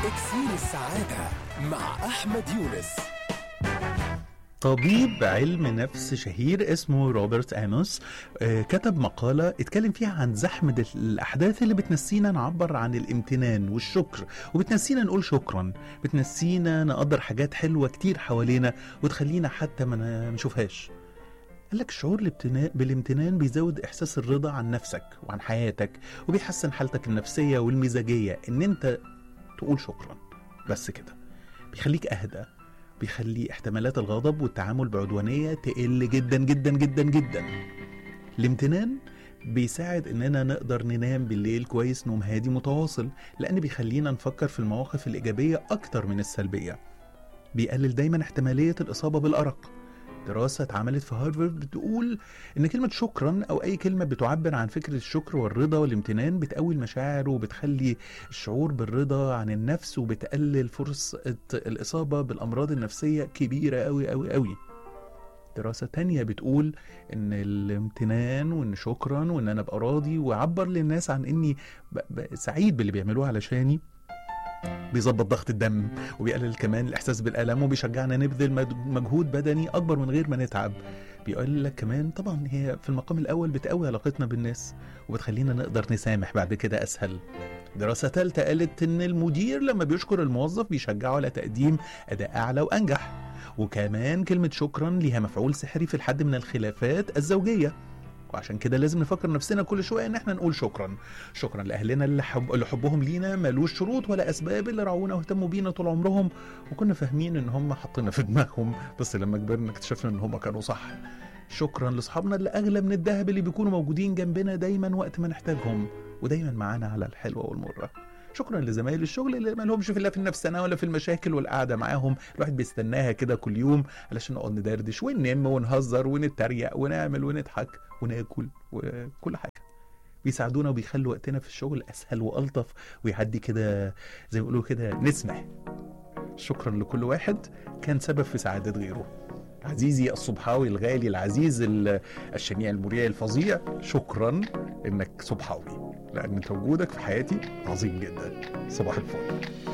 اكسير السعادة مع أحمد يونس طبيب علم نفس شهير اسمه روبرت آموس آه، كتب مقالة اتكلم فيها عن زحمة الأحداث اللي بتنسينا نعبر عن الامتنان والشكر وبتنسينا نقول شكرا بتنسينا نقدر حاجات حلوة كتير حوالينا وتخلينا حتى ما ن- نشوفهاش قال لك الشعور الامتنا- بالامتنان بيزود إحساس الرضا عن نفسك وعن حياتك وبيحسن حالتك النفسية والمزاجية إن أنت تقول شكرا بس كده بيخليك أهدى بيخلي احتمالات الغضب والتعامل بعدوانية تقل جدا جدا جدا جدا الامتنان بيساعد اننا نقدر ننام بالليل كويس نوم هادي متواصل لان بيخلينا نفكر في المواقف الايجابية اكتر من السلبية بيقلل دايما احتمالية الاصابة بالارق دراسة اتعملت في هارفارد بتقول إن كلمة شكرا أو أي كلمة بتعبر عن فكرة الشكر والرضا والامتنان بتقوي المشاعر وبتخلي الشعور بالرضا عن النفس وبتقلل فرصة الإصابة بالأمراض النفسية كبيرة أوي أوي أوي دراسة تانية بتقول إن الامتنان وإن شكرا وإن أنا أبقى راضي وأعبر للناس عن إني ب- ب- سعيد باللي بيعملوه علشاني بيظبط ضغط الدم وبيقلل كمان الإحساس بالألم وبيشجعنا نبذل مد- مجهود بدني أكبر من غير ما نتعب بيقول لك كمان طبعا هي في المقام الأول بتقوي علاقتنا بالناس وبتخلينا نقدر نسامح بعد كده أسهل دراسة ثالثة قالت إن المدير لما بيشكر الموظف بيشجعه على تقديم أداء أعلى وأنجح وكمان كلمة شكرا ليها مفعول سحري في الحد من الخلافات الزوجية وعشان كده لازم نفكر نفسنا كل شويه ان احنا نقول شكرا شكرا لاهلنا اللي, حب... اللي حبهم لينا ملوش شروط ولا اسباب اللي رعونا واهتموا بينا طول عمرهم وكنا فاهمين ان هم حاطيننا في دماغهم بس لما كبرنا اكتشفنا ان هم كانوا صح شكرا لاصحابنا اللي اغلى من الذهب اللي بيكونوا موجودين جنبنا دايما وقت ما نحتاجهم ودايما معانا على الحلوه والمره شكرا لزمايل الشغل اللي ما لهمش في الله في النفسنا ولا في المشاكل والقعده معاهم الواحد بيستناها كده كل يوم علشان نقعد ندردش وننم ونهزر ونتريق ونعمل ونضحك وناكل وكل حاجه بيساعدونا وبيخلوا وقتنا في الشغل اسهل والطف ويعدي كده زي ما بيقولوا كده نسمع شكرا لكل واحد كان سبب في سعاده غيره عزيزي الصبحاوي الغالي العزيز ال- الشنيع المريع الفظيع شكرا انك صبحاوي لان انت وجودك في حياتي عظيم جدا صباح الفل